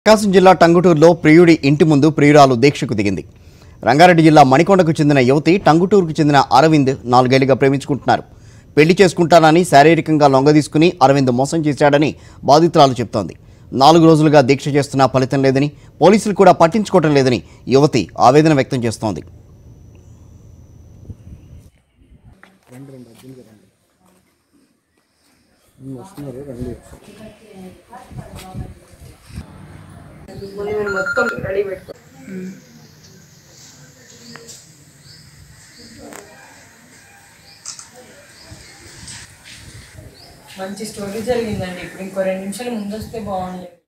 ప్రకాశం జిల్లా టంగుటూరులో ప్రియుడి ఇంటి ముందు ప్రియురాలు దీక్షకు దిగింది రంగారెడ్డి జిల్లా మణికొండకు చెందిన యువతి టంగుటూరుకు చెందిన అరవింద్ నాలుగేళ్లుగా ప్రేమించుకుంటున్నారు పెళ్లి చేసుకుంటానని శారీరకంగా లొంగదీసుకుని అరవింద్ మోసం చేశాడని బాధితురాలు చెప్తోంది నాలుగు రోజులుగా దీక్ష చేస్తున్నా ఫలితం లేదని పోలీసులు కూడా పట్టించుకోవటం లేదని యువతి ఆవేదన వ్యక్తం చేస్తోంది మొత్తం రెడీ పెట్టుకో మంచి స్టోరీ జరిగిందండి ఇప్పుడు ఇంకో రెండు నిమిషాలు ముందు వస్తే బాగుండేది